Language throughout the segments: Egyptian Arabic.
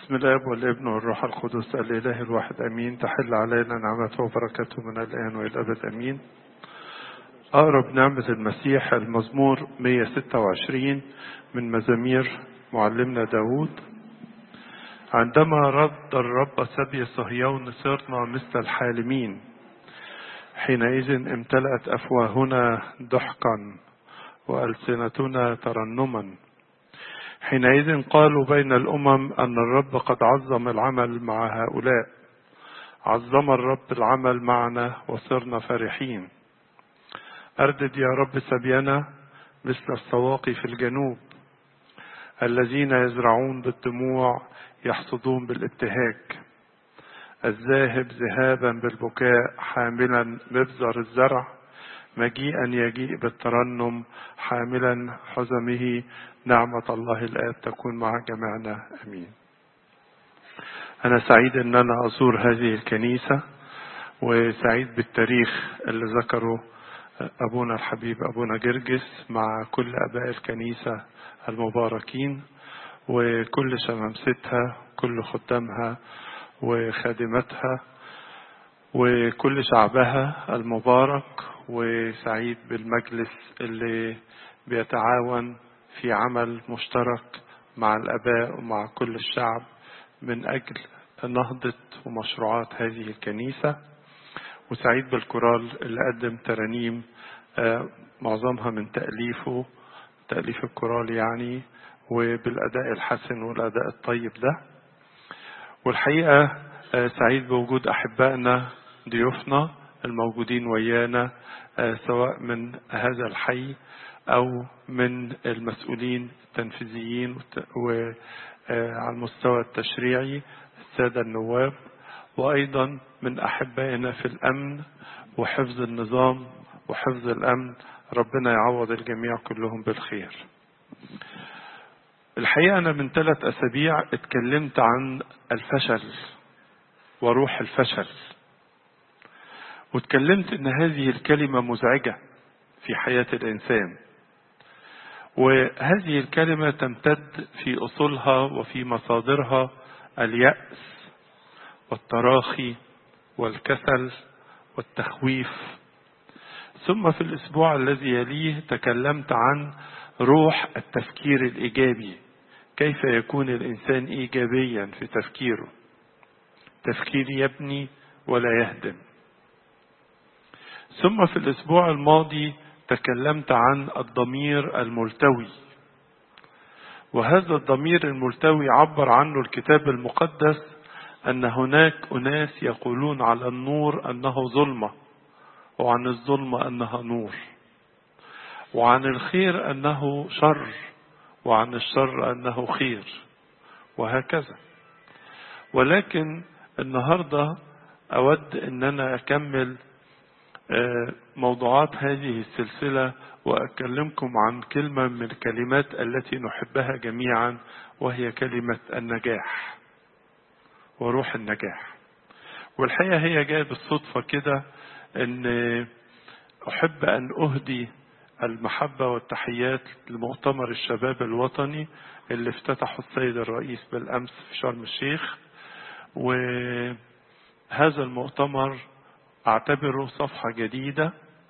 بسم الاب والابن والروح القدس الاله الواحد امين تحل علينا نعمته وبركته من الان والى الابد امين اقرب نعمه المسيح المزمور 126 من مزامير معلمنا داود عندما رد الرب سبي صهيون صرنا مثل الحالمين حينئذ امتلأت أفواهنا ضحكا وألسنتنا ترنما حينئذ قالوا بين الأمم أن الرب قد عظم العمل مع هؤلاء عظم الرب العمل معنا وصرنا فرحين أردد يا رب سبينا مثل السواقي في الجنوب الذين يزرعون بالدموع يحصدون بالابتهاج الذاهب ذهابا بالبكاء حاملا مبزر الزرع مجيئا يجيء بالترنم حاملا حزمه نعمة الله الآب تكون مع جميعنا أمين أنا سعيد أن أنا أزور هذه الكنيسة وسعيد بالتاريخ اللي ذكره أبونا الحبيب أبونا جرجس مع كل أباء الكنيسة المباركين وكل شمامستها كل خدامها وخادمتها وكل شعبها المبارك وسعيد بالمجلس اللي بيتعاون في عمل مشترك مع الآباء ومع كل الشعب من أجل نهضة ومشروعات هذه الكنيسة وسعيد بالكورال اللي قدم ترانيم معظمها من تأليفه تأليف الكورال يعني وبالأداء الحسن والأداء الطيب ده والحقيقة سعيد بوجود أحبائنا ضيوفنا الموجودين ويانا سواء من هذا الحي أو من المسؤولين التنفيذيين وعلى المستوى التشريعي السادة النواب وأيضا من أحبائنا في الأمن وحفظ النظام وحفظ الأمن ربنا يعوض الجميع كلهم بالخير الحقيقة أنا من ثلاث أسابيع اتكلمت عن الفشل وروح الفشل واتكلمت ان هذه الكلمة مزعجة في حياة الانسان وهذه الكلمة تمتد في اصولها وفي مصادرها اليأس والتراخي والكسل والتخويف ثم في الاسبوع الذي يليه تكلمت عن روح التفكير الايجابي كيف يكون الانسان ايجابيا في تفكيره تفكير يبني ولا يهدم ثم في الاسبوع الماضي تكلمت عن الضمير الملتوي وهذا الضمير الملتوي عبر عنه الكتاب المقدس ان هناك اناس يقولون على النور انه ظلمه وعن الظلمه انها نور وعن الخير انه شر وعن الشر انه خير وهكذا ولكن النهارده اود ان انا اكمل موضوعات هذه السلسلة وأكلمكم عن كلمة من الكلمات التي نحبها جميعا وهي كلمة النجاح وروح النجاح والحقيقة هي جاية بالصدفة كده أن أحب أن أهدي المحبة والتحيات لمؤتمر الشباب الوطني اللي افتتحه السيد الرئيس بالأمس في شرم الشيخ وهذا المؤتمر اعتبره صفحة جديدة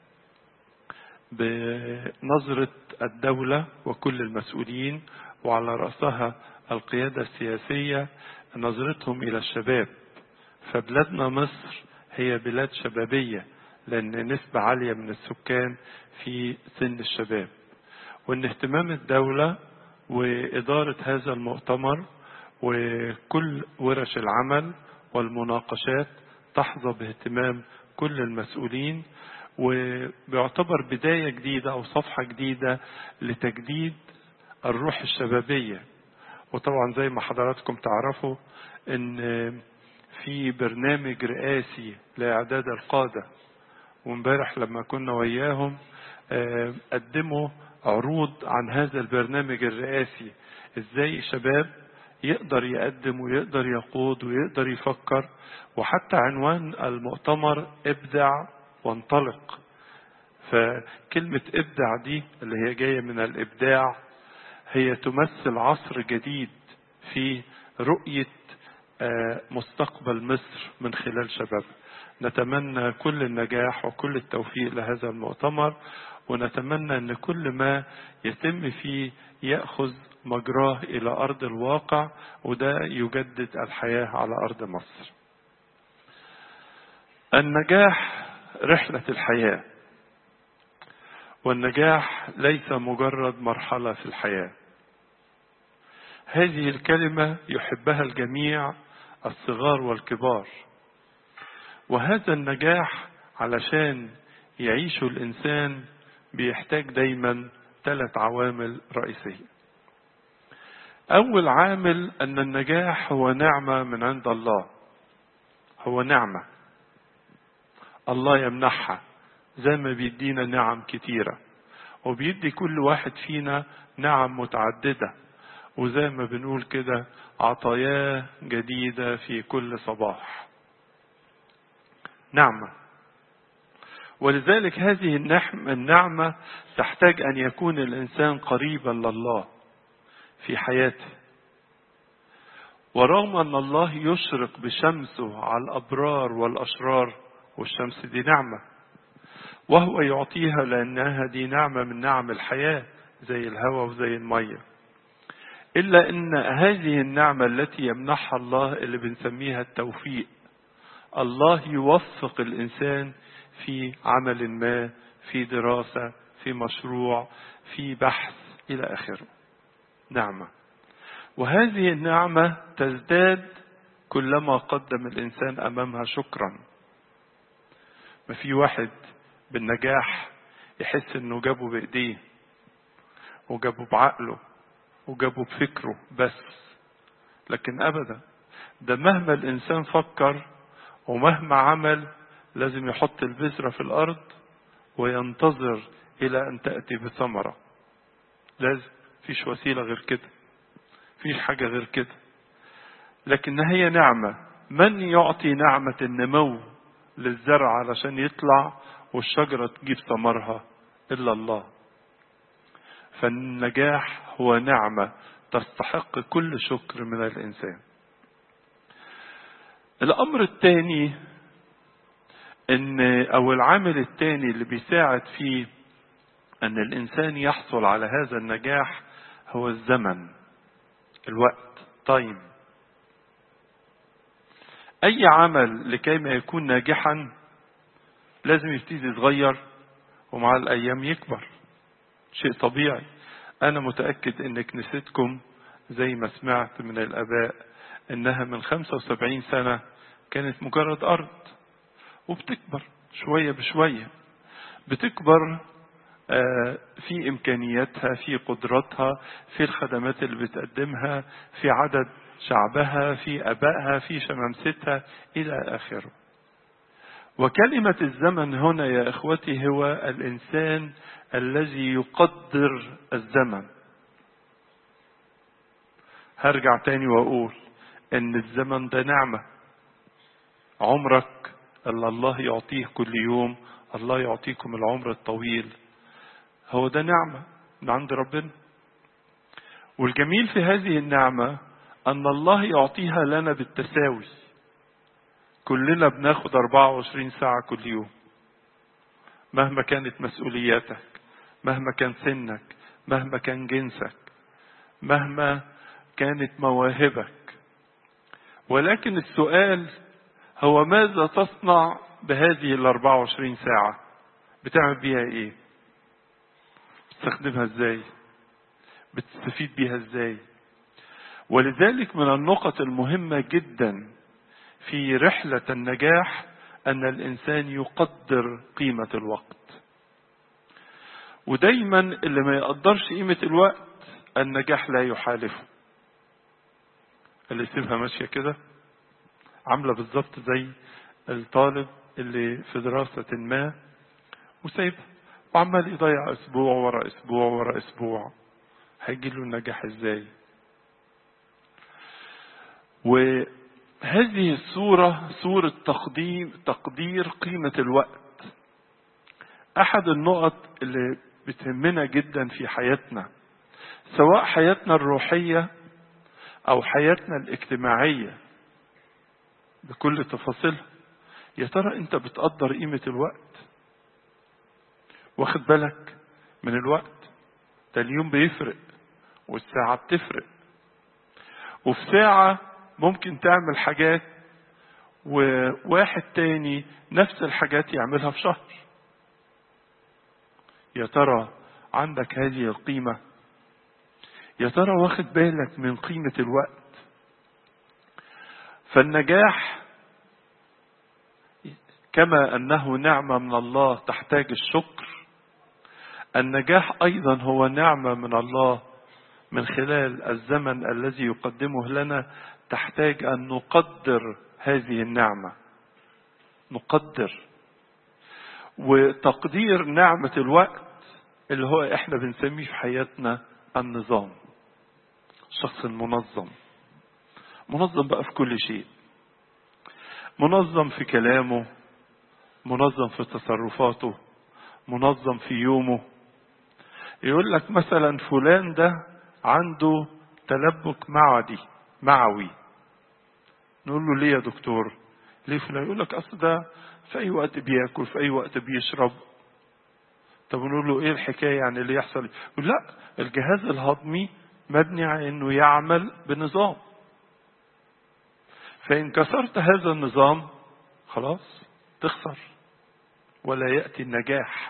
بنظرة الدولة وكل المسؤولين وعلى رأسها القيادة السياسية نظرتهم إلى الشباب فبلادنا مصر هي بلاد شبابية لأن نسبة عالية من السكان في سن الشباب وأن اهتمام الدولة وإدارة هذا المؤتمر وكل ورش العمل والمناقشات تحظى باهتمام كل المسؤولين وبيعتبر بداية جديدة أو صفحة جديدة لتجديد الروح الشبابية وطبعا زي ما حضراتكم تعرفوا ان في برنامج رئاسي لإعداد القادة وامبارح لما كنا وياهم قدموا عروض عن هذا البرنامج الرئاسي ازاي شباب يقدر يقدم ويقدر يقود ويقدر يفكر وحتى عنوان المؤتمر ابدع وانطلق فكلمة ابدع دي اللي هي جاية من الابداع هي تمثل عصر جديد في رؤية مستقبل مصر من خلال شباب نتمنى كل النجاح وكل التوفيق لهذا المؤتمر ونتمنى ان كل ما يتم فيه ياخذ مجراه الى ارض الواقع وده يجدد الحياه على ارض مصر. النجاح رحله الحياه. والنجاح ليس مجرد مرحله في الحياه. هذه الكلمه يحبها الجميع الصغار والكبار. وهذا النجاح علشان يعيشه الانسان بيحتاج دايما ثلاث عوامل رئيسيه. اول عامل ان النجاح هو نعمه من عند الله. هو نعمه. الله يمنحها زي ما بيدينا نعم كتيره. وبيدي كل واحد فينا نعم متعدده. وزي ما بنقول كده عطاياه جديده في كل صباح. نعمه. ولذلك هذه النعمة تحتاج أن يكون الإنسان قريبا لله في حياته ورغم أن الله يشرق بشمسه على الأبرار والأشرار والشمس دي نعمة وهو يعطيها لأنها دي نعمة من نعم الحياة زي الهواء وزي المية إلا أن هذه النعمة التي يمنحها الله اللي بنسميها التوفيق الله يوفق الإنسان في عمل ما في دراسة في مشروع في بحث إلى آخره نعمة وهذه النعمة تزداد كلما قدم الإنسان أمامها شكرا ما في واحد بالنجاح يحس انه جابه بايديه وجابه بعقله وجابه بفكره بس لكن ابدا ده مهما الانسان فكر ومهما عمل لازم يحط البذرة في الأرض وينتظر إلى أن تأتي بثمرة لازم فيش وسيلة غير كده فيش حاجة غير كده لكن هي نعمة من يعطي نعمة النمو للزرع علشان يطلع والشجرة تجيب ثمرها إلا الله فالنجاح هو نعمة تستحق كل شكر من الإنسان الأمر الثاني ان او العامل الثاني اللي بيساعد فيه ان الانسان يحصل على هذا النجاح هو الزمن الوقت تايم اي عمل لكي ما يكون ناجحا لازم يبتدي صغير ومع الايام يكبر شيء طبيعي انا متاكد ان كنيستكم زي ما سمعت من الاباء انها من 75 سنه كانت مجرد ارض وبتكبر شوية بشوية بتكبر في إمكانياتها في قدراتها في الخدمات اللي بتقدمها في عدد شعبها في أبائها في شمامستها إلى آخره وكلمة الزمن هنا يا إخوتي هو الإنسان الذي يقدر الزمن هرجع تاني وأقول إن الزمن ده نعمة عمرك اللي الله يعطيه كل يوم الله يعطيكم العمر الطويل هو ده نعمة من عند ربنا والجميل في هذه النعمة أن الله يعطيها لنا بالتساوي كلنا بناخد 24 ساعة كل يوم مهما كانت مسؤولياتك مهما كان سنك مهما كان جنسك مهما كانت مواهبك ولكن السؤال هو ماذا تصنع بهذه ال 24 ساعة؟ بتعمل بيها ايه؟ بتستخدمها ازاي؟ بتستفيد بيها ازاي؟ ولذلك من النقط المهمة جدا في رحلة النجاح أن الإنسان يقدر قيمة الوقت. ودايما اللي ما يقدرش قيمة الوقت النجاح لا يحالفه. اللي يسيبها ماشية كده عاملة بالظبط زي الطالب اللي في دراسة ما وسايبها وعمال يضيع أسبوع ورا أسبوع ورا أسبوع هيجي له النجاح إزاي؟ وهذه الصورة صورة تقديم تقدير قيمة الوقت أحد النقط اللي بتهمنا جدا في حياتنا سواء حياتنا الروحية أو حياتنا الاجتماعية بكل تفاصيلها يا ترى انت بتقدر قيمة الوقت واخد بالك من الوقت ده اليوم بيفرق والساعة بتفرق وفي ساعة ممكن تعمل حاجات وواحد تاني نفس الحاجات يعملها في شهر يا ترى عندك هذه القيمة يا ترى واخد بالك من قيمة الوقت فالنجاح كما أنه نعمة من الله تحتاج الشكر النجاح أيضا هو نعمة من الله من خلال الزمن الذي يقدمه لنا تحتاج أن نقدر هذه النعمة نقدر وتقدير نعمة الوقت اللي هو احنا بنسميه في حياتنا النظام الشخص المنظم منظم بقى في كل شيء منظم في كلامه منظم في تصرفاته منظم في يومه يقول لك مثلا فلان ده عنده تلبك معدي معوي نقول له ليه يا دكتور ليه فلان يقول لك اصل ده في اي وقت بياكل في اي وقت بيشرب طب نقول له ايه الحكايه يعني اللي يحصل يقول لا الجهاز الهضمي مبني على انه يعمل بنظام فان كسرت هذا النظام خلاص تخسر ولا ياتي النجاح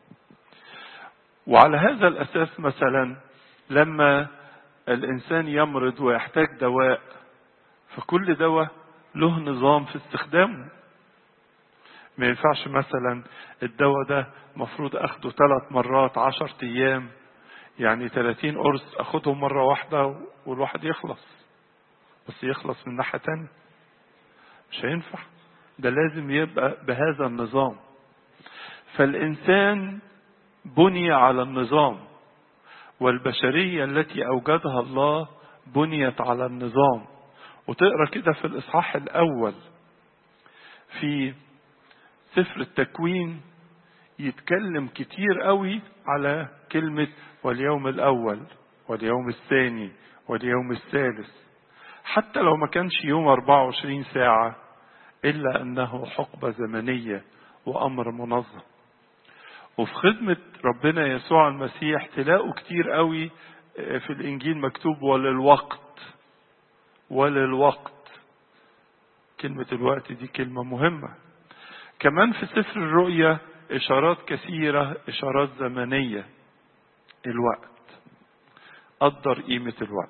وعلى هذا الاساس مثلا لما الانسان يمرض ويحتاج دواء فكل دواء له نظام في استخدامه ما ينفعش مثلا الدواء ده مفروض اخده ثلاث مرات عشر ايام يعني 30 قرص اخدهم مرة واحدة والواحد يخلص بس يخلص من ناحية تانية مش هينفع ده لازم يبقى بهذا النظام فالإنسان بني على النظام والبشرية التي أوجدها الله بنيت على النظام وتقرا كده في الإصحاح الأول في سفر التكوين يتكلم كتير قوي على كلمة واليوم الأول واليوم الثاني واليوم الثالث حتى لو ما كانش يوم 24 ساعة إلا أنه حقبة زمنية وأمر منظم وفي خدمة ربنا يسوع المسيح تلاقوا كتير قوي في الإنجيل مكتوب وللوقت وللوقت كلمة الوقت دي كلمة مهمة كمان في سفر الرؤيا إشارات كثيرة إشارات زمنية الوقت قدر قيمة الوقت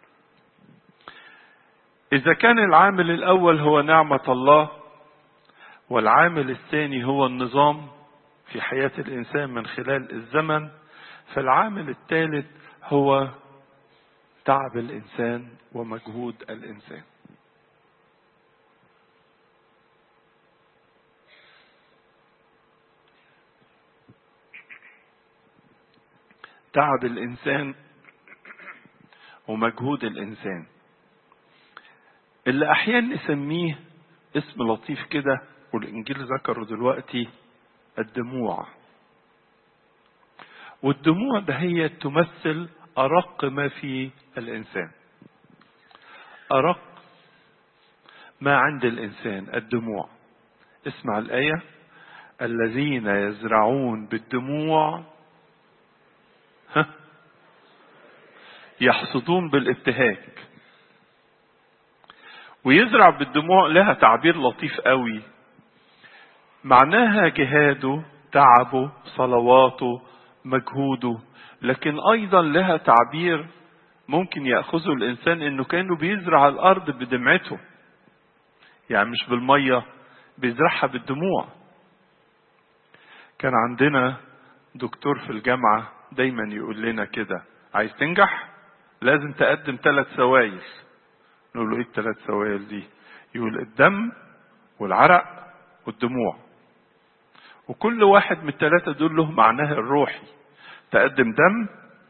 إذا كان العامل الأول هو نعمة الله والعامل الثاني هو النظام في حياة الإنسان من خلال الزمن فالعامل الثالث هو تعب الإنسان ومجهود الإنسان تعب الإنسان ومجهود الإنسان اللي أحيانا نسميه اسم لطيف كده والإنجيل ذكره دلوقتي الدموع والدموع ده هي تمثل أرق ما في الإنسان أرق ما عند الإنسان الدموع اسمع الآية الذين يزرعون بالدموع ها يحصدون بالابتهاج ويزرع بالدموع لها تعبير لطيف قوي معناها جهاده تعبه صلواته مجهوده لكن ايضا لها تعبير ممكن ياخذه الانسان انه كانه بيزرع الارض بدمعته يعني مش بالميه بيزرعها بالدموع كان عندنا دكتور في الجامعه دايما يقول لنا كده عايز تنجح لازم تقدم ثلاث سوائل نقول له ايه الثلاث سوائل دي يقول الدم والعرق والدموع وكل واحد من الثلاثة دول له معناه الروحي تقدم دم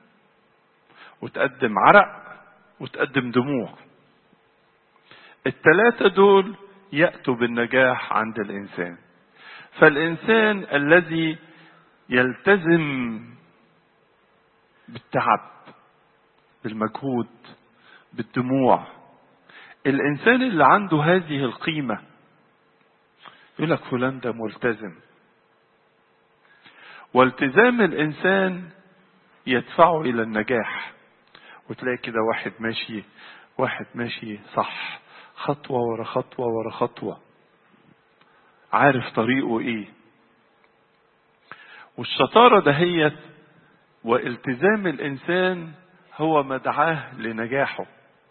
وتقدم عرق وتقدم دموع الثلاثة دول يأتوا بالنجاح عند الإنسان فالإنسان الذي يلتزم بالتعب بالمجهود بالدموع الإنسان اللي عنده هذه القيمة يقول لك فلان ده ملتزم والتزام الإنسان يدفعه إلى النجاح وتلاقي كده واحد ماشي واحد ماشي صح خطوة ورا خطوة ورا خطوة عارف طريقه ايه والشطارة دهيت والتزام الإنسان هو مدعاه لنجاحه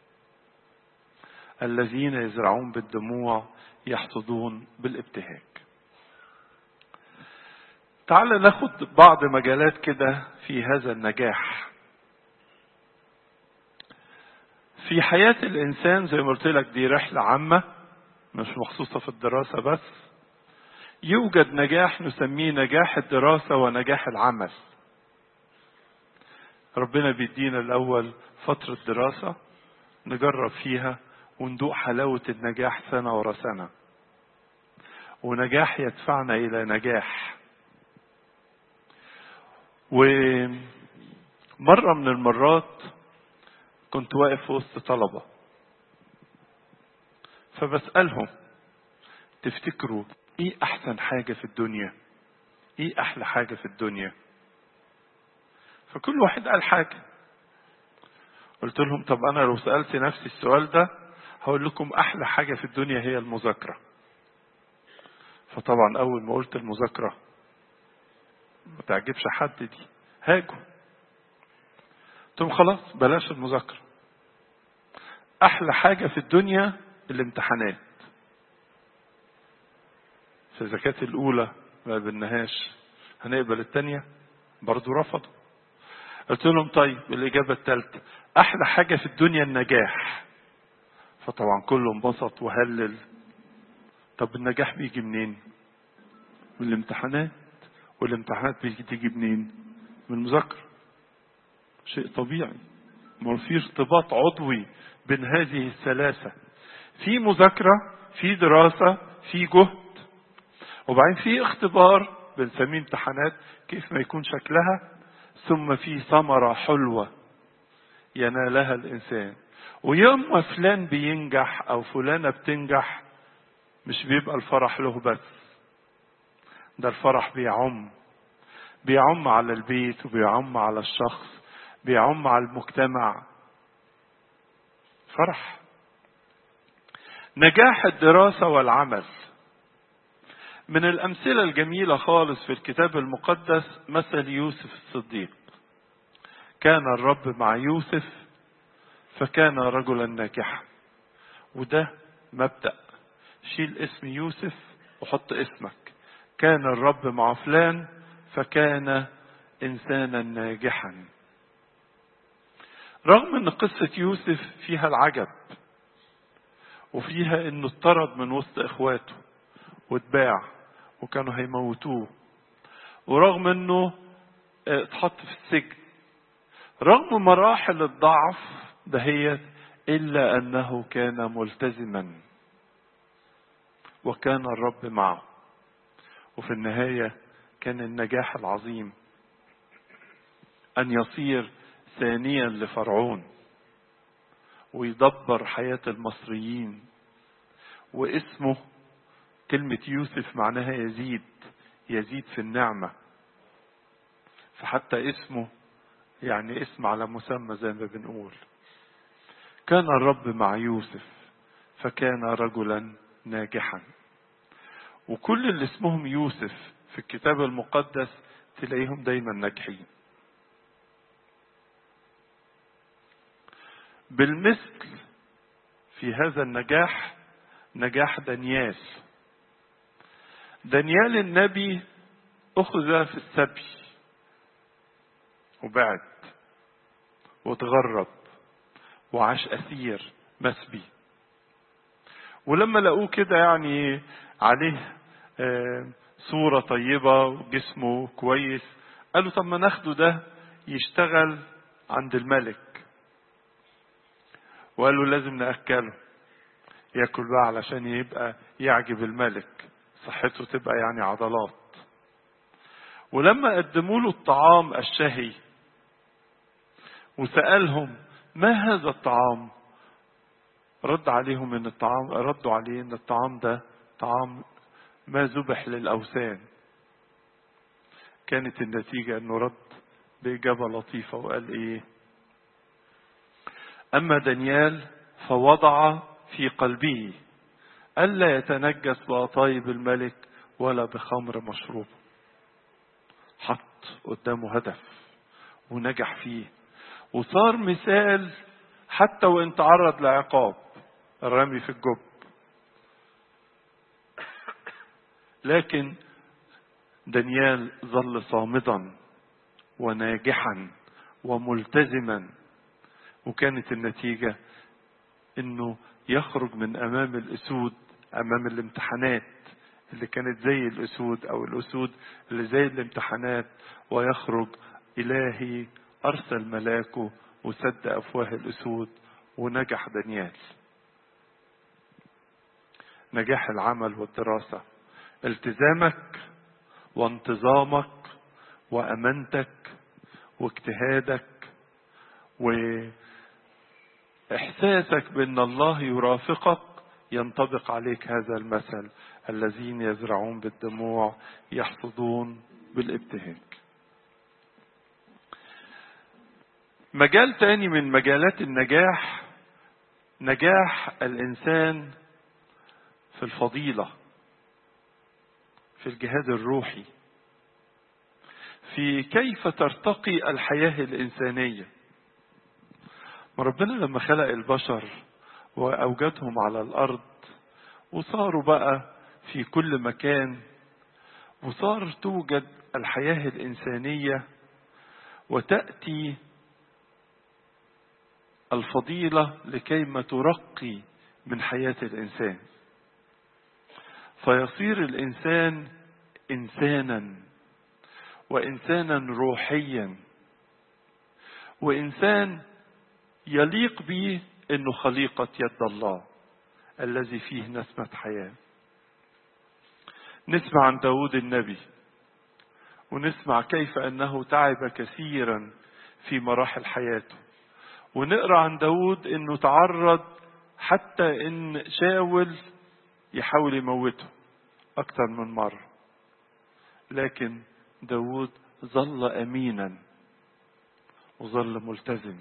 الذين يزرعون بالدموع يحصدون بالابتهاج تعال ناخد بعض مجالات كده في هذا النجاح في حياة الإنسان زي ما قلت لك دي رحلة عامة مش مخصوصة في الدراسة بس يوجد نجاح نسميه نجاح الدراسة ونجاح العمل ربنا بيدينا الأول فترة دراسة نجرب فيها وندوق حلاوة النجاح سنة ورا سنة ونجاح يدفعنا إلى نجاح ومرة من المرات كنت واقف في وسط طلبة فبسألهم تفتكروا ايه احسن حاجة في الدنيا ايه احلى حاجة في الدنيا فكل واحد قال حاجة قلت لهم طب انا لو سألت نفسي السؤال ده هقول لكم احلى حاجة في الدنيا هي المذاكرة فطبعا اول ما قلت المذاكرة ما تعجبش حد دي هاجوا قلت لهم خلاص بلاش المذاكرة احلى حاجة في الدنيا الامتحانات في الزكاة الأولى ما قبلناهاش هنقبل التانية برضو رفضوا قلت لهم طيب الإجابة الثالثة أحلى حاجة في الدنيا النجاح فطبعا كله انبسط وهلل طب النجاح بيجي منين؟ من الامتحانات والامتحانات بتيجي منين؟ من المذاكرة شيء طبيعي ما في ارتباط عضوي بين هذه الثلاثة في مذاكرة في دراسة في جهد وبعدين في اختبار بنسميه امتحانات كيف ما يكون شكلها ثم في ثمرة حلوة ينالها الإنسان ويوم ما فلان بينجح أو فلانة بتنجح مش بيبقى الفرح له بس ده الفرح بيعم بيعم على البيت وبيعم على الشخص بيعم على المجتمع فرح نجاح الدراسة والعمل من الأمثلة الجميلة خالص في الكتاب المقدس مثل يوسف الصديق كان الرب مع يوسف فكان رجلا ناجحا وده مبدأ شيل اسم يوسف وحط اسمك كان الرب مع فلان فكان إنسانا ناجحا رغم ان قصة يوسف فيها العجب وفيها انه اطرد من وسط اخواته واتباع وكانوا هيموتوه ورغم انه اتحط في السجن رغم مراحل الضعف دهيت الا انه كان ملتزما وكان الرب معه وفي النهايه كان النجاح العظيم ان يصير ثانيا لفرعون ويدبر حياه المصريين واسمه كلمة يوسف معناها يزيد يزيد في النعمة فحتى اسمه يعني اسم على مسمى زي ما بنقول كان الرب مع يوسف فكان رجلا ناجحا وكل اللي اسمهم يوسف في الكتاب المقدس تلاقيهم دايما ناجحين بالمثل في هذا النجاح نجاح دانيال دانيال النبي أخذ في السبي وبعد وتغرب وعاش أسير مسبي ولما لقوه كده يعني عليه صورة طيبة وجسمه كويس قالوا طب ما ناخده ده يشتغل عند الملك وقالوا لازم نأكله ياكل بقى علشان يبقى يعجب الملك صحته تبقى يعني عضلات ولما قدموا له الطعام الشهي وسألهم ما هذا الطعام رد عليهم ان الطعام ردوا عليه ان الطعام ده طعام ما ذبح للاوثان كانت النتيجة انه رد بإجابة لطيفة وقال ايه اما دانيال فوضع في قلبه ألا يتنجس بأطايب الملك ولا بخمر مشروب حط قدامه هدف ونجح فيه وصار مثال حتى وان تعرض لعقاب الرمي في الجب لكن دانيال ظل صامدا وناجحا وملتزما وكانت النتيجة انه يخرج من امام الاسود امام الامتحانات اللي كانت زي الاسود او الاسود اللي زي الامتحانات ويخرج الهي ارسل ملاكه وسد افواه الاسود ونجح دانيال نجاح العمل والدراسة التزامك وانتظامك وامانتك واجتهادك واحساسك بان الله يرافقك ينطبق عليك هذا المثل الذين يزرعون بالدموع يحصدون بالابتهاج مجال تاني من مجالات النجاح نجاح الانسان في الفضيله في الجهاد الروحي في كيف ترتقي الحياه الانسانيه ربنا لما خلق البشر واوجدهم على الارض وصاروا بقى في كل مكان وصار توجد الحياه الانسانيه وتاتي الفضيله لكيما ترقي من حياه الانسان فيصير الانسان انسانا وانسانا روحيا وانسان يليق به انه خليقه يد الله الذي فيه نسمه حياه نسمع عن داود النبي ونسمع كيف انه تعب كثيرا في مراحل حياته ونقرا عن داود انه تعرض حتى ان شاول يحاول يموته اكثر من مره لكن داود ظل امينا وظل ملتزم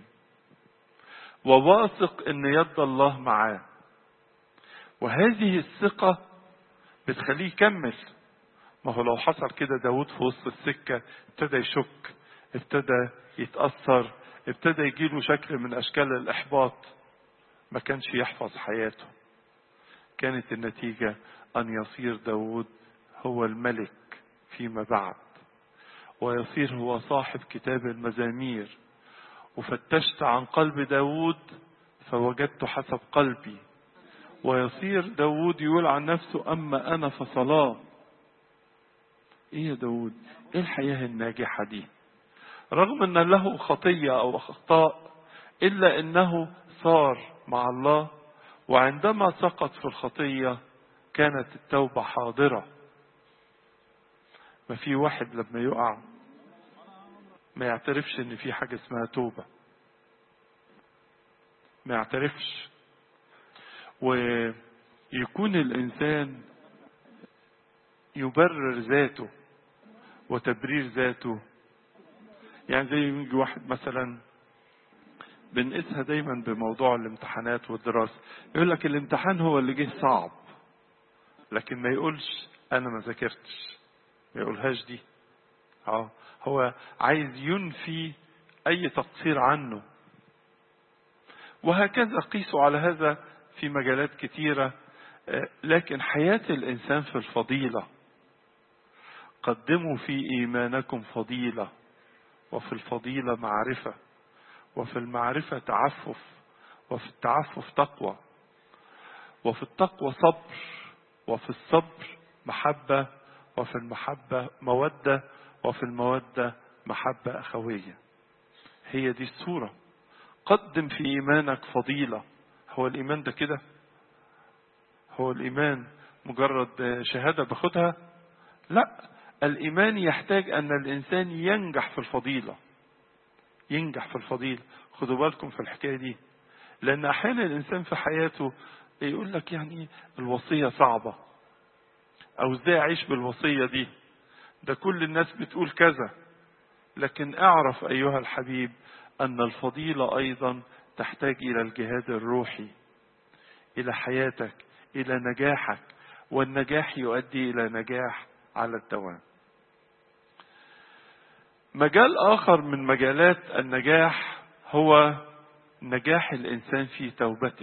وواثق ان يد الله معاه وهذه الثقة بتخليه يكمل ما هو لو حصل كده داود في وسط السكة ابتدى يشك ابتدى يتأثر ابتدى يجيله شكل من أشكال الإحباط ما كانش يحفظ حياته كانت النتيجة أن يصير داود هو الملك فيما بعد ويصير هو صاحب كتاب المزامير وفتشت عن قلب داود فوجدت حسب قلبي ويصير داود يقول عن نفسه أما أنا فصلاة إيه يا داود إيه الحياة الناجحة دي رغم أن له خطية أو أخطاء إلا أنه صار مع الله وعندما سقط في الخطية كانت التوبة حاضرة ما في واحد لما يقع ما يعترفش ان في حاجة اسمها توبة ما يعترفش ويكون الانسان يبرر ذاته وتبرير ذاته يعني زي يجي واحد مثلا بنقيسها دايما بموضوع الامتحانات والدراسة يقول لك الامتحان هو اللي جه صعب لكن ما يقولش انا ما ذاكرتش ما يقولهاش دي اه هو عايز ينفي اي تقصير عنه وهكذا قيسوا على هذا في مجالات كثيرة لكن حياة الإنسان في الفضيلة قدموا في إيمانكم فضيلة وفي الفضيلة معرفة وفي المعرفة تعفف وفي التعفف تقوى وفي التقوى صبر وفي الصبر محبة وفي المحبة مودة وفي المودة محبة أخوية هي دي الصورة قدم في إيمانك فضيلة هو الإيمان ده كده هو الإيمان مجرد شهادة باخدها لا الإيمان يحتاج أن الإنسان ينجح في الفضيلة ينجح في الفضيلة خدوا بالكم في الحكاية دي لأن أحيانا الإنسان في حياته يقول لك يعني الوصية صعبة أو إزاي أعيش بالوصية دي ده كل الناس بتقول كذا لكن اعرف أيها الحبيب أن الفضيلة أيضا تحتاج إلى الجهاد الروحي إلى حياتك إلى نجاحك والنجاح يؤدي إلى نجاح على الدوام مجال آخر من مجالات النجاح هو نجاح الإنسان في توبته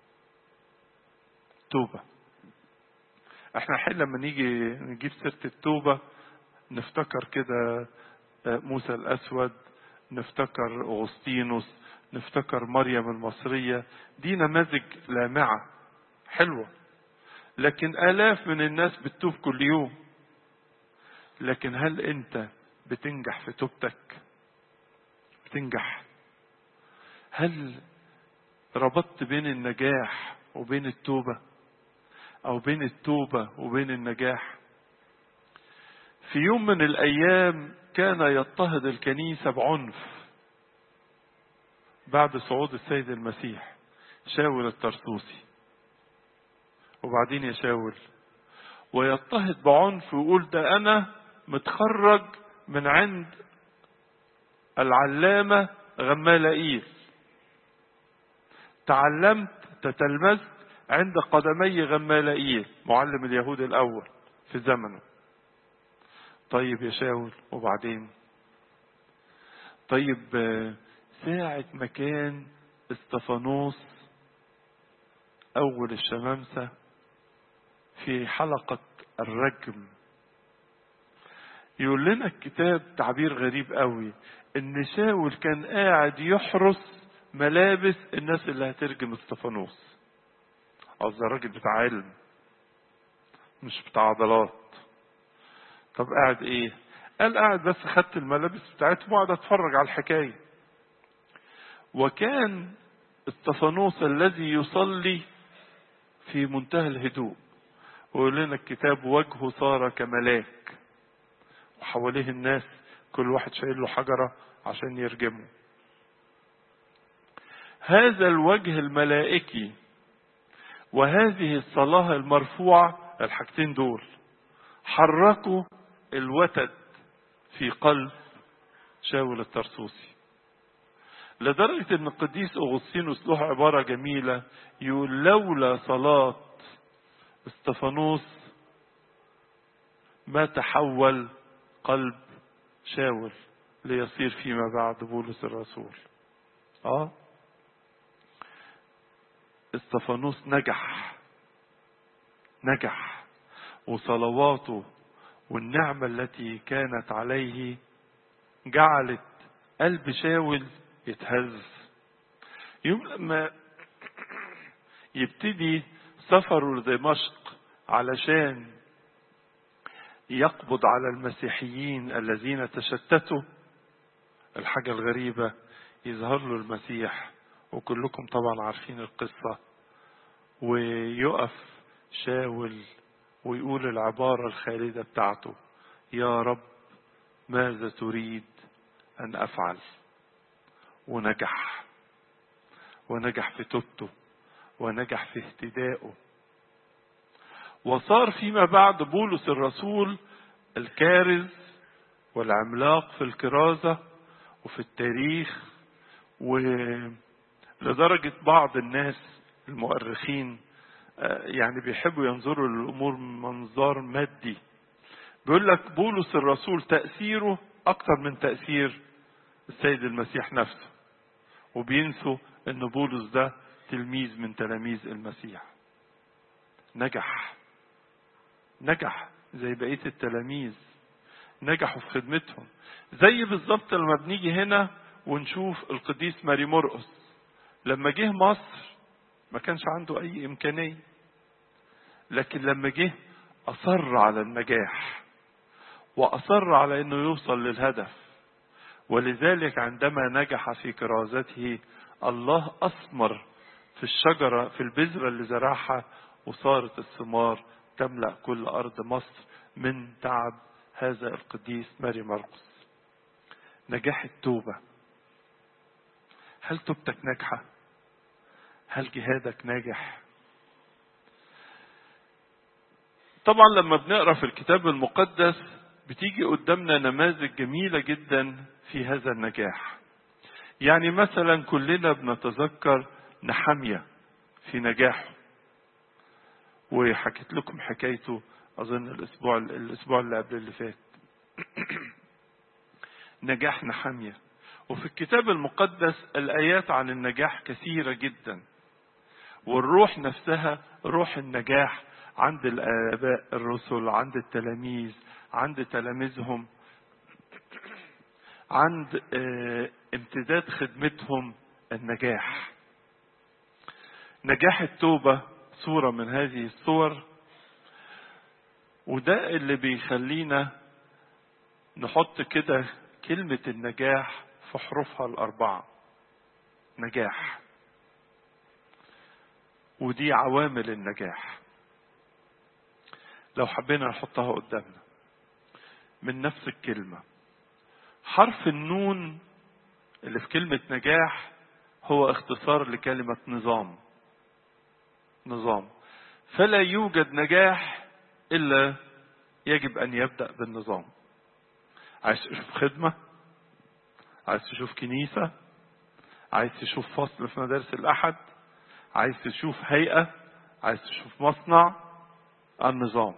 توبة احنا حين لما نيجي نجيب سيرة التوبة نفتكر كده موسى الأسود نفتكر أغسطينوس نفتكر مريم المصرية دي نماذج لامعة حلوة لكن آلاف من الناس بتتوب كل يوم لكن هل أنت بتنجح في توبتك بتنجح هل ربطت بين النجاح وبين التوبة أو بين التوبة وبين النجاح في يوم من الأيام كان يضطهد الكنيسة بعنف بعد صعود السيد المسيح شاول الترسوسي وبعدين يشاول ويضطهد بعنف ويقول ده أنا متخرج من عند العلامة غمالائيل تعلمت تتلمذت عند قدمي غمالائيل معلم اليهود الأول في زمنه طيب يا شاول وبعدين طيب ساعة ما كان استفانوس أول الشمامسة في حلقة الرجم يقول لنا الكتاب تعبير غريب قوي ان شاول كان قاعد يحرس ملابس الناس اللي هترجم استفانوس قصدي راجل بتاع علم مش بتاع عضلات طب قاعد ايه قال قاعد بس خدت الملابس بتاعتهم وقعد اتفرج على الحكايه وكان استفانوس الذي يصلي في منتهى الهدوء ويقول لنا الكتاب وجهه صار كملاك وحواليه الناس كل واحد شايل له حجره عشان يرجمه هذا الوجه الملائكي وهذه الصلاه المرفوعه الحاجتين دول حركوا الوتد في قلب شاول الترسوسي لدرجة ان القديس اغسطينوس له عبارة جميلة يقول لولا صلاة استفانوس ما تحول قلب شاول ليصير فيما بعد بولس الرسول اه استفانوس نجح نجح وصلواته والنعمة التي كانت عليه جعلت قلب شاول يتهز يوم لما يبتدي سفره لدمشق علشان يقبض على المسيحيين الذين تشتتوا الحاجة الغريبة يظهر له المسيح وكلكم طبعا عارفين القصة ويقف شاول ويقول العبارة الخالدة بتاعته يا رب ماذا تريد أن أفعل ونجح ونجح في توبته ونجح في اهتدائه وصار فيما بعد بولس الرسول الكارز والعملاق في الكرازة وفي التاريخ ولدرجة بعض الناس المؤرخين يعني بيحبوا ينظروا للأمور من منظار مادي بيقول لك بولس الرسول تأثيره أكثر من تأثير السيد المسيح نفسه وبينسوا أن بولس ده تلميذ من تلاميذ المسيح نجح نجح زي بقية التلاميذ نجحوا في خدمتهم زي بالظبط لما بنيجي هنا ونشوف القديس ماري مرقس لما جه مصر ما كانش عنده أي إمكانية لكن لما جه أصر على النجاح وأصر على أنه يوصل للهدف ولذلك عندما نجح في كرازته الله أثمر في الشجرة في البذرة اللي زرعها وصارت الثمار تملأ كل أرض مصر من تعب هذا القديس ماري مرقس نجاح التوبة هل توبتك ناجحة؟ هل جهادك ناجح طبعا لما بنقرا في الكتاب المقدس بتيجي قدامنا نماذج جميله جدا في هذا النجاح يعني مثلا كلنا بنتذكر نحمية في نجاحه وحكيت لكم حكايته اظن الاسبوع الاسبوع اللي قبل اللي فات نجاح نحمية وفي الكتاب المقدس الايات عن النجاح كثيرة جدا والروح نفسها روح النجاح عند الاباء الرسل عند التلاميذ عند تلاميذهم عند امتداد خدمتهم النجاح نجاح التوبة صورة من هذه الصور وده اللي بيخلينا نحط كده كلمة النجاح في حروفها الأربعة نجاح ودي عوامل النجاح لو حبينا نحطها قدامنا من نفس الكلمة حرف النون اللي في كلمة نجاح هو اختصار لكلمة نظام نظام فلا يوجد نجاح إلا يجب أن يبدأ بالنظام عايز تشوف خدمة عايز تشوف كنيسة عايز تشوف فصل في مدارس الأحد عايز تشوف هيئة عايز تشوف مصنع النظام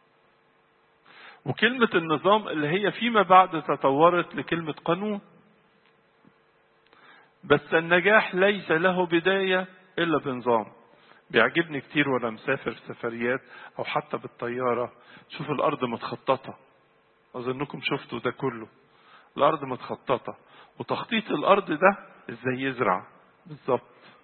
وكلمة النظام اللي هي فيما بعد تطورت لكلمة قانون بس النجاح ليس له بداية إلا بنظام بيعجبني كتير وأنا مسافر سفريات أو حتى بالطيارة شوف الأرض متخططة أظنكم شفتوا ده كله الأرض متخططة وتخطيط الأرض ده إزاي يزرع بالظبط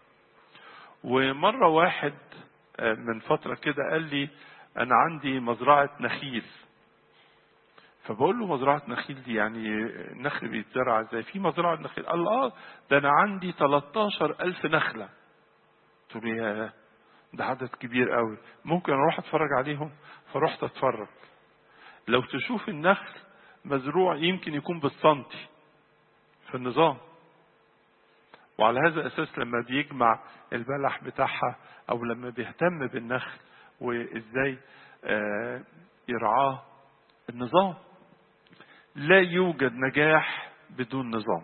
ومرة واحد من فترة كده قال لي أنا عندي مزرعة نخيل فبقول له مزرعة نخيل دي يعني النخل بيتزرع ازاي؟ في مزرعة نخيل قال اه ده أنا عندي 13 ألف نخلة قلت له يا ده عدد كبير قوي ممكن أروح أتفرج عليهم فرحت أتفرج لو تشوف النخل مزروع يمكن يكون بالسنتي في النظام وعلى هذا الأساس لما بيجمع البلح بتاعها أو لما بيهتم بالنخل وإزاي آه يرعاه النظام لا يوجد نجاح بدون نظام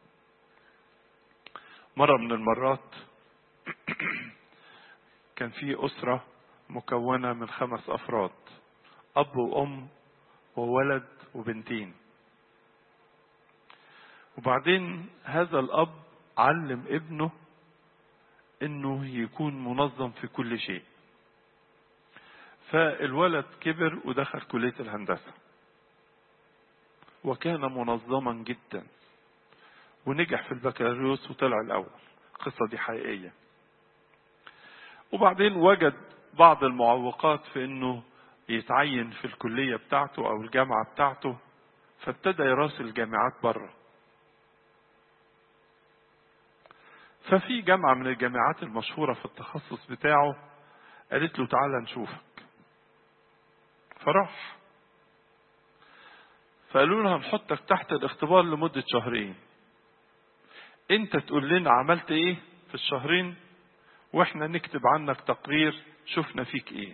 مرة من المرات كان في أسرة مكونة من خمس أفراد أب وأم وولد وبنتين وبعدين هذا الأب علم ابنه انه يكون منظم في كل شيء فالولد كبر ودخل كلية الهندسة وكان منظما جدا ونجح في البكالوريوس وطلع الأول القصة دي حقيقية وبعدين وجد بعض المعوقات في انه يتعين في الكلية بتاعته او الجامعة بتاعته فابتدى يراسل جامعات بره ففي جامعة من الجامعات المشهورة في التخصص بتاعه قالت له تعالى نشوفك فراح فقالوا له هنحطك تحت الاختبار لمدة شهرين انت تقول لنا عملت ايه في الشهرين واحنا نكتب عنك تقرير شفنا فيك ايه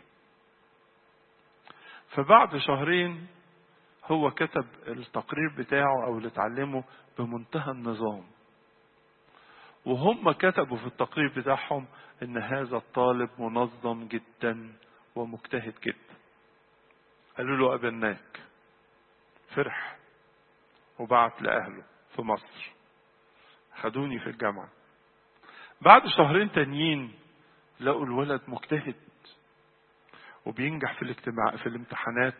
فبعد شهرين هو كتب التقرير بتاعه او اللي اتعلمه بمنتهى النظام وهم كتبوا في التقرير بتاعهم ان هذا الطالب منظم جدا ومجتهد جدا قالوا له قابلناك فرح وبعت لأهله في مصر خدوني في الجامعة بعد شهرين تانيين لقوا الولد مجتهد وبينجح في الاجتماع في الامتحانات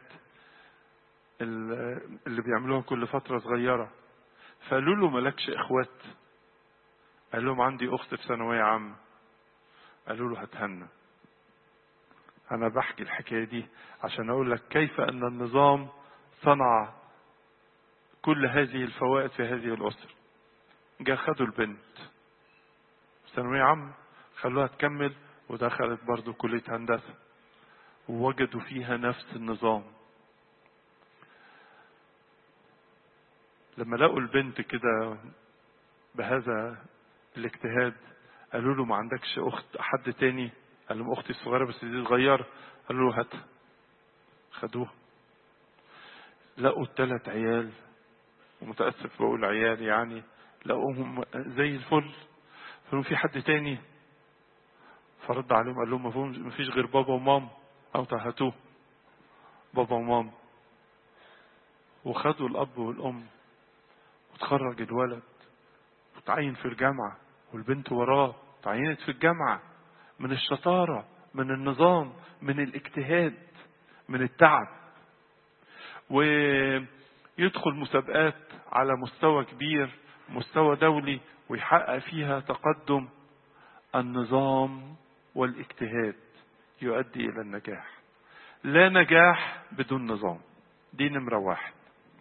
اللي بيعملوها كل فترة صغيرة فقالوا له مالكش اخوات قال لهم عندي اخت في ثانوية عامة قالوا له هتهنى انا بحكي الحكاية دي عشان اقول لك كيف ان النظام صنع كل هذه الفوائد في هذه الاسر جا خدوا البنت ثانوية عامة خلوها تكمل ودخلت برضو كلية هندسة ووجدوا فيها نفس النظام لما لقوا البنت كده بهذا الاجتهاد قالوا له ما عندكش اخت حد تاني قال لهم اختي الصغيره بس دي صغيره قالوا له هاتها خدوها لقوا الثلاث عيال ومتاسف بقول عيال يعني لقوهم زي الفل قالوا في حد تاني فرد عليهم قال لهم ما فيش غير بابا وماما او هاتوه بابا وماما وخدوا الاب والام وتخرج الولد وتعين في الجامعه والبنت وراه تعينت في الجامعه من الشطاره من النظام من الاجتهاد من التعب ويدخل مسابقات على مستوى كبير مستوى دولي ويحقق فيها تقدم النظام والاجتهاد يؤدي الى النجاح لا نجاح بدون نظام دي نمرة واحد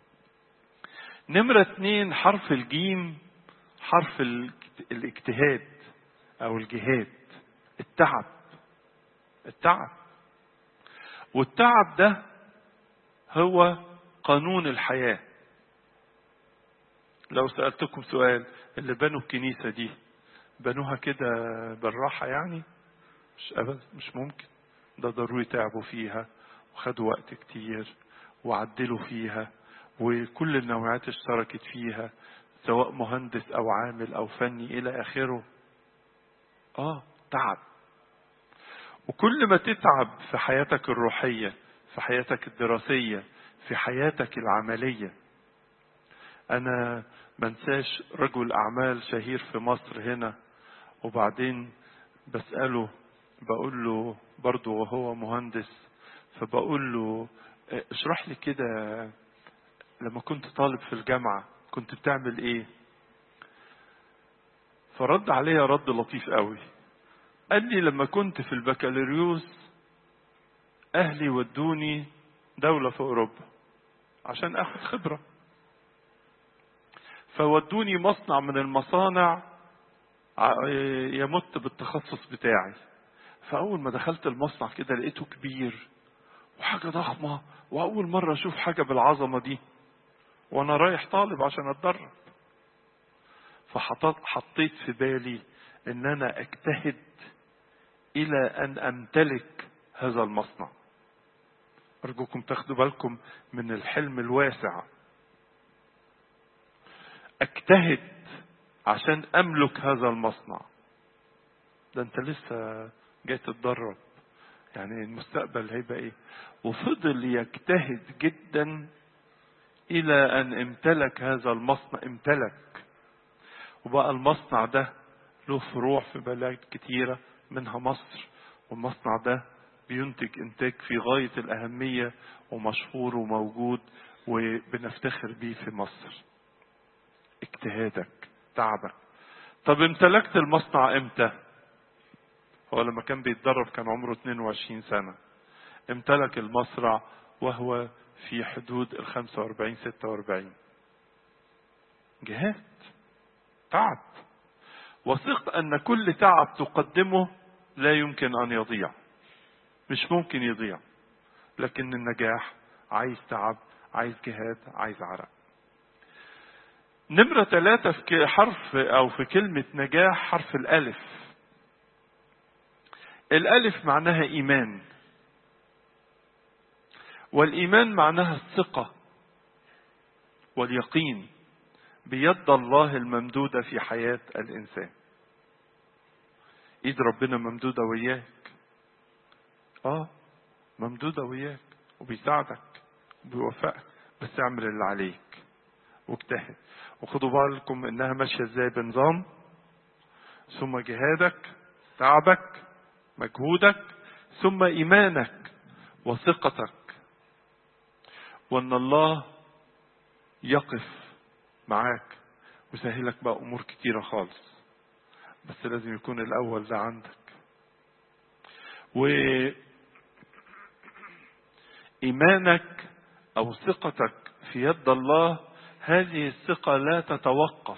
نمرة اتنين حرف الجيم حرف الاجتهاد او الجهاد التعب التعب والتعب ده هو قانون الحياة لو سألتكم سؤال اللي بنوا الكنيسة دي بنوها كده بالراحة يعني مش أبدا مش ممكن ده ضروري تعبوا فيها وخدوا وقت كتير وعدلوا فيها وكل النوعات اشتركت فيها سواء مهندس أو عامل أو فني إلى آخره آه تعب وكل ما تتعب في حياتك الروحية في حياتك الدراسية في حياتك العملية أنا منساش رجل أعمال شهير في مصر هنا وبعدين بسأله بقول له برضه وهو مهندس فبقول له اشرح لي كده لما كنت طالب في الجامعة كنت بتعمل ايه فرد عليا رد لطيف قوي قال لي لما كنت في البكالوريوس اهلي ودوني دولة في اوروبا عشان اخد خبرة فودوني مصنع من المصانع يمت بالتخصص بتاعي فأول ما دخلت المصنع كده لقيته كبير وحاجة ضخمة وأول مرة أشوف حاجة بالعظمة دي وأنا رايح طالب عشان أتدرب فحطيت حطيت في بالي إن أنا أجتهد إلى أن أمتلك هذا المصنع أرجوكم تاخدوا بالكم من الحلم الواسع أجتهد عشان أملك هذا المصنع ده أنت لسه جاي تتدرب يعني المستقبل هيبقى ايه وفضل يجتهد جدا الى ان امتلك هذا المصنع امتلك وبقى المصنع ده له فروع في بلاد كتيرة منها مصر والمصنع ده بينتج انتاج في غاية الاهمية ومشهور وموجود وبنفتخر بيه في مصر اجتهادك تعبك طب امتلكت المصنع امتى هو لما كان بيتدرب كان عمره 22 سنة امتلك المصرع وهو في حدود ال 45 46 جهاد تعب وثق أن كل تعب تقدمه لا يمكن أن يضيع مش ممكن يضيع لكن النجاح عايز تعب عايز جهاد عايز عرق نمرة ثلاثة في حرف أو في كلمة نجاح حرف الألف الألف معناها إيمان والإيمان معناها الثقة واليقين بيد الله الممدودة في حياة الإنسان إيد ربنا ممدودة وياك آه ممدودة وياك وبيساعدك وبيوفقك بس اعمل اللي عليك واجتهد وخدوا بالكم انها ماشية ازاي بنظام ثم جهادك تعبك مجهودك ثم ايمانك وثقتك وان الله يقف معاك ويسهلك بقى امور كتيره خالص بس لازم يكون الاول ده عندك و ايمانك او ثقتك في يد الله هذه الثقه لا تتوقف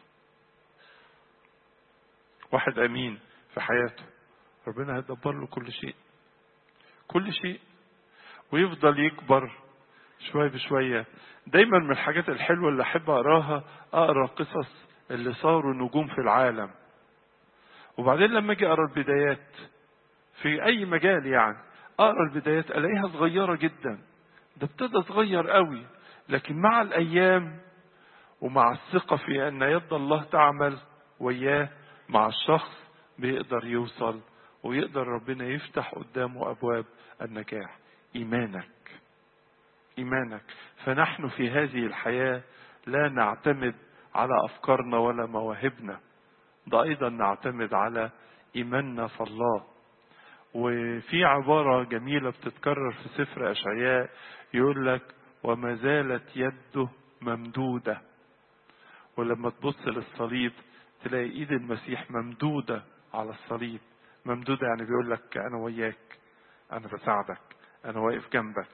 واحد امين في حياته ربنا هيدبر له كل شيء كل شيء ويفضل يكبر شوية بشوية دايما من الحاجات الحلوة اللي أحب أقراها أقرأ قصص اللي صاروا نجوم في العالم وبعدين لما اجي اقرا البدايات في اي مجال يعني اقرا البدايات الاقيها صغيره جدا ده ابتدى صغير قوي لكن مع الايام ومع الثقه في ان يد الله تعمل وياه مع الشخص بيقدر يوصل ويقدر ربنا يفتح قدامه ابواب النجاح ايمانك ايمانك فنحن في هذه الحياه لا نعتمد على افكارنا ولا مواهبنا ده ايضا نعتمد على ايماننا في الله وفي عباره جميله بتتكرر في سفر اشعياء يقول لك وما زالت يده ممدوده ولما تبص للصليب تلاقي ايد المسيح ممدوده على الصليب ممدوده يعني بيقول لك انا وياك انا بساعدك انا واقف جنبك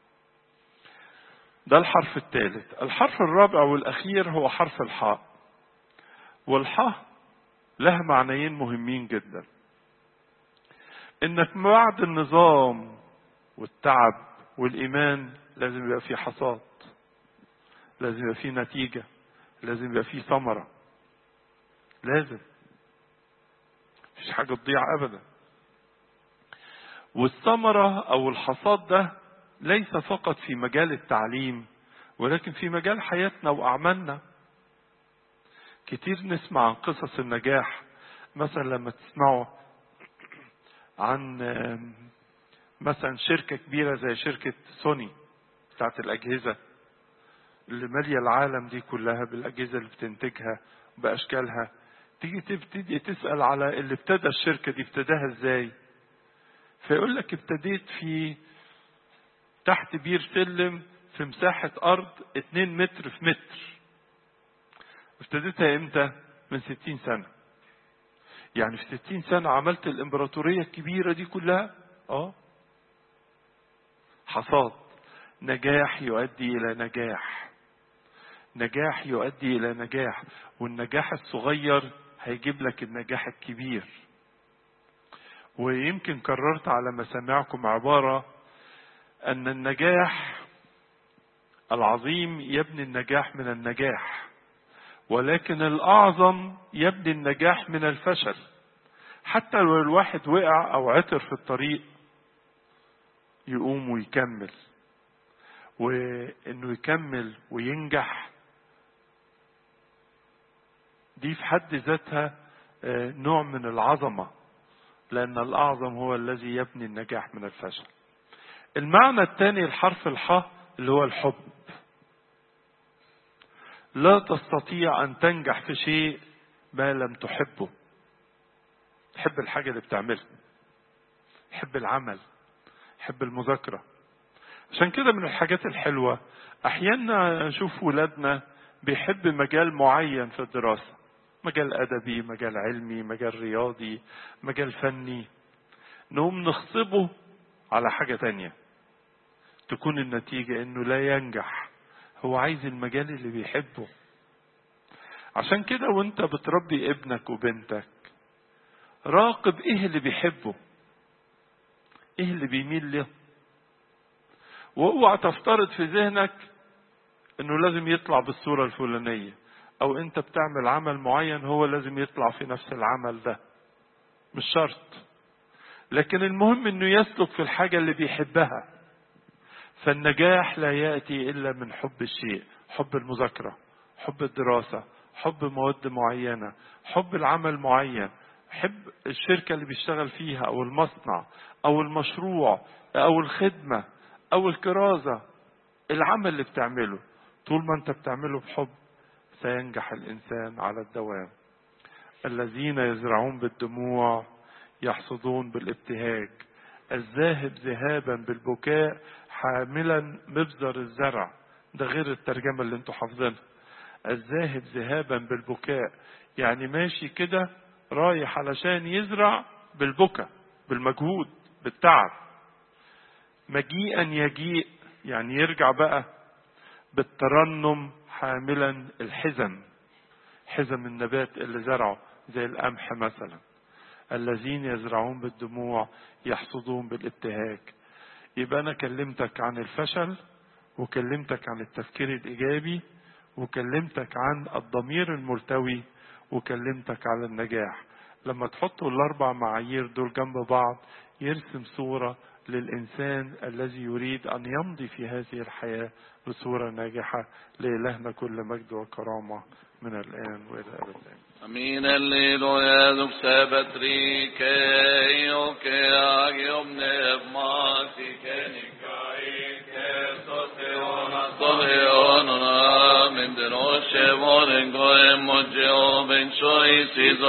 ده الحرف الثالث الحرف الرابع والأخير هو حرف الحاء والحاء لها معنيين مهمين جدا انك بعد النظام والتعب والايمان لازم يبقى في حصاد لازم يبقى في نتيجة لازم يبقى في ثمرة لازم مفيش حاجة تضيع ابدا والثمرة او الحصاد ده ليس فقط في مجال التعليم ولكن في مجال حياتنا واعمالنا كتير نسمع عن قصص النجاح مثلا لما تسمعوا عن مثلا شركة كبيرة زي شركة سوني بتاعت الأجهزة اللي مالية العالم دي كلها بالأجهزة اللي بتنتجها بأشكالها تيجي تبتدي تسأل على اللي ابتدى الشركة دي ابتداها ازاي فيقول لك ابتديت في تحت بير سلم في مساحة أرض 2 متر في متر ابتديتها امتى؟ من 60 سنة يعني في 60 سنة عملت الإمبراطورية الكبيرة دي كلها اه حصاد نجاح يؤدي إلى نجاح نجاح يؤدي إلى نجاح والنجاح الصغير هيجيب لك النجاح الكبير ويمكن كررت على مسامعكم عبارة أن النجاح العظيم يبني النجاح من النجاح ولكن الأعظم يبني النجاح من الفشل حتى لو الواحد وقع أو عثر في الطريق يقوم ويكمل وإنه يكمل وينجح دي في حد ذاتها نوع من العظمة لأن الأعظم هو الذي يبني النجاح من الفشل المعنى الثاني الحرف الحاء اللي هو الحب لا تستطيع أن تنجح في شيء ما لم تحبه تحب الحاجة اللي بتعملها تحب العمل تحب المذاكرة عشان كده من الحاجات الحلوة أحيانا نشوف ولادنا بيحب مجال معين في الدراسة مجال أدبي مجال علمي مجال رياضي مجال فني نقوم نخصبه على حاجة تانية تكون النتيجة انه لا ينجح هو عايز المجال اللي بيحبه عشان كده وانت بتربي ابنك وبنتك راقب ايه اللي بيحبه ايه اللي بيميل له واوعى تفترض في ذهنك انه لازم يطلع بالصورة الفلانية او انت بتعمل عمل معين هو لازم يطلع في نفس العمل ده مش شرط لكن المهم انه يسلك في الحاجة اللي بيحبها فالنجاح لا يأتي إلا من حب الشيء حب المذاكرة حب الدراسة حب مواد معينة حب العمل معين حب الشركة اللي بيشتغل فيها أو المصنع أو المشروع أو الخدمة أو الكرازة العمل اللي بتعمله طول ما أنت بتعمله بحب سينجح الإنسان على الدوام الذين يزرعون بالدموع يحصدون بالابتهاج الذاهب ذهابا بالبكاء حاملا مبذر الزرع ده غير الترجمة اللي انتوا حافظينها الذاهب ذهابا بالبكاء يعني ماشي كده رايح علشان يزرع بالبكاء بالمجهود بالتعب مجيئا يجيء يعني يرجع بقى بالترنم حاملا الحزم حزم النبات اللي زرعه زي القمح مثلا الذين يزرعون بالدموع يحصدون بالابتهاج يبقى أنا كلمتك عن الفشل وكلمتك عن التفكير الإيجابي وكلمتك عن الضمير الملتوي وكلمتك على النجاح لما تحطوا الأربع معايير دول جنب بعض يرسم صورة للإنسان الذي يريد أن يمضي في هذه الحياة بصورة ناجحة لإلهنا كل مجد وكرامة من الآن وإلى أبد الآن Amin alleluia duk sabatrike o ke agiom nevmati ke nikai ke sote ona tole ona min den oshe voren goem moje o ben choi